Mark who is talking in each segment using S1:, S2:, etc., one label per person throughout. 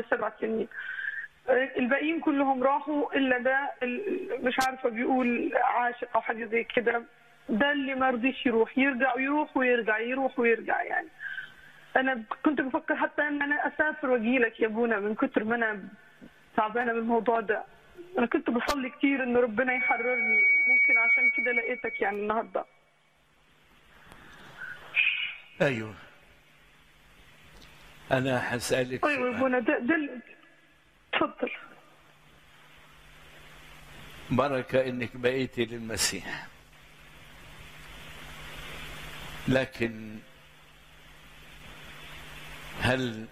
S1: سبع سنين الباقيين كلهم راحوا الا ده ال- مش عارفه بيقول عاشق او حاجه زي كده ده اللي ما رضيش يروح يرجع ويروح ويرجع يروح ويرجع يعني انا كنت بفكر حتى ان انا اسافر واجي لك يا ابونا من كتر ما انا تعبانه من الموضوع ده انا كنت بصلي كتير ان ربنا يحررني ممكن عشان كده لقيتك يعني النهارده
S2: ايوه انا هسالك
S1: ايوه يا
S2: سؤال.
S1: ابونا ده ده ال- اتفضل
S2: بركه انك بقيتي للمسيح لكن هل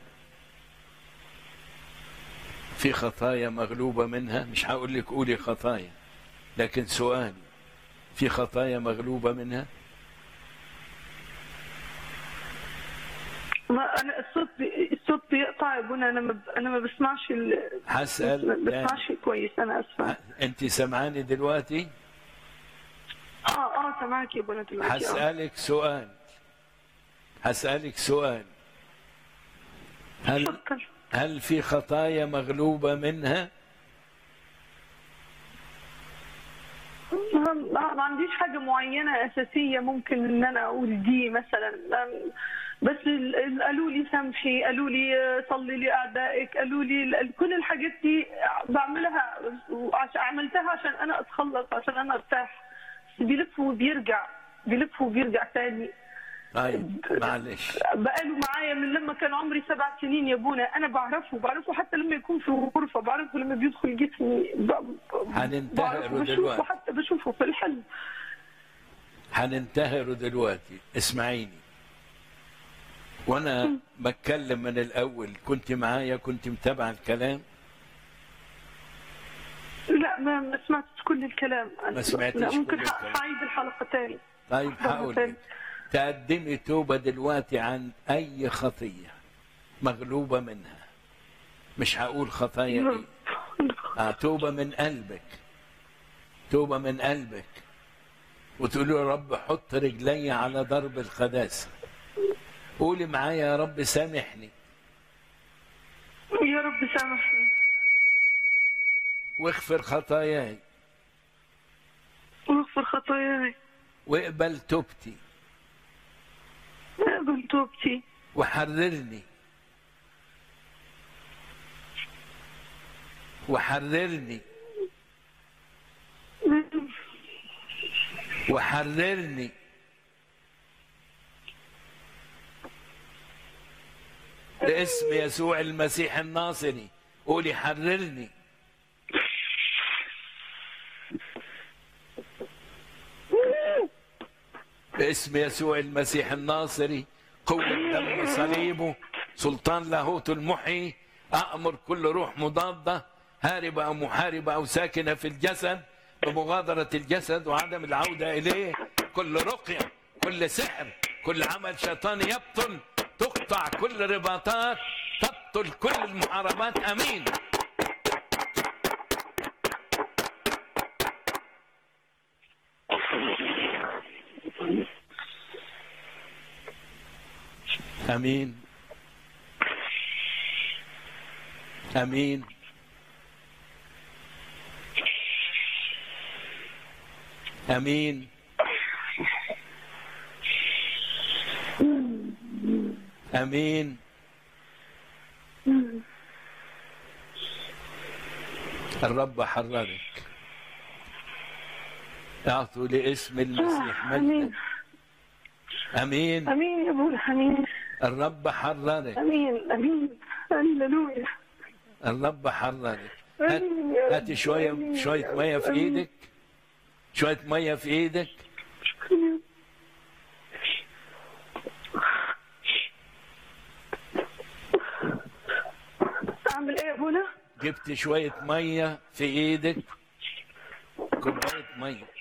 S2: في خطايا مغلوبه منها مش هقول لك قولي خطايا لكن سؤال في خطايا مغلوبه منها
S1: ما انا الصوت بي... الصوت بيقطع يا ابونا انا ما ب... انا ما بسمعش ال... ما
S2: هسال تاني.
S1: بسمعش كويس انا اسفه
S2: انت سمعاني دلوقتي
S1: اه اه سامعك يا ابونا دلوقتي آه.
S2: هسألك سؤال هسألك سؤال هل
S1: اتفضل
S2: هل في خطايا مغلوبة منها؟
S1: ما ما- ما عنديش حاجة معينة أساسية ممكن إن أنا أقول دي مثلا ما- بس ال- ال- قالوا لي سامحي قالوا لي آه، صلي لأعدائك قالوا لي ال- كل الحاجات دي بعملها وعشان عملتها عشان أنا أتخلص عشان أنا أرتاح بس بيلف وبيرجع بيلف وبيرجع تاني
S2: طيب معلش
S1: بقاله معايا من لما كان عمري سبع سنين يا ابونا انا بعرفه بعرفه حتى لما يكون في الغرفه بعرفه لما بيدخل جسمي ب- ب-
S2: هننتهره
S1: بعرفه، بشوفه
S2: دلوقتي.
S1: حتى بشوفه في الحلم
S2: هننتهر دلوقتي اسمعيني وانا بتكلم من الاول كنت معايا كنت متابعه الكلام
S1: لا ما, ما سمعتش كل الكلام
S2: ما سمعتيش
S1: لا
S2: كل
S1: ممكن
S2: الكلام.
S1: ح- هعيد الحلقه تاني
S2: طيب
S1: مرة
S2: هقول
S1: تاني.
S2: لك تقدمي توبة دلوقتي عن أي خطية مغلوبة منها مش هقول خطايا إيه آه توبة من قلبك توبة من قلبك وتقولي يا رب حط رجلي على ضرب القداسة قولي معايا يا رب سامحني
S1: يا رب سامحني
S2: واغفر خطاياي
S1: واغفر خطاياي
S2: واقبل توبتي
S1: اقبل توبتي
S2: وحررني وحررني وحررني باسم يسوع المسيح الناصري قولي حررني باسم يسوع المسيح الناصري قوة دم صليبه سلطان لاهوت المحيي أأمر كل روح مضادة هاربة أو محاربة أو ساكنة في الجسد بمغادرة الجسد وعدم العودة إليه كل رقية كل سحر كل عمل شيطاني يبطل تقطع كل رباطات تبطل كل المحاربات أمين امين امين امين امين الرب حررك اعطوا لاسم المسيح
S1: امين
S2: مجدا امين
S1: امين يا ابونا امين
S2: الرب حررك
S1: امين امين هللويا
S2: الرب حررك هات
S1: آمين يا رب.
S2: هاتي شويه
S1: آمين يا
S2: شويه
S1: رب.
S2: ميه في
S1: آمين.
S2: ايدك شويه ميه في ايدك
S1: اعمل ايه يا ابونا؟
S2: جبت شويه ميه في ايدك كوبايه ميه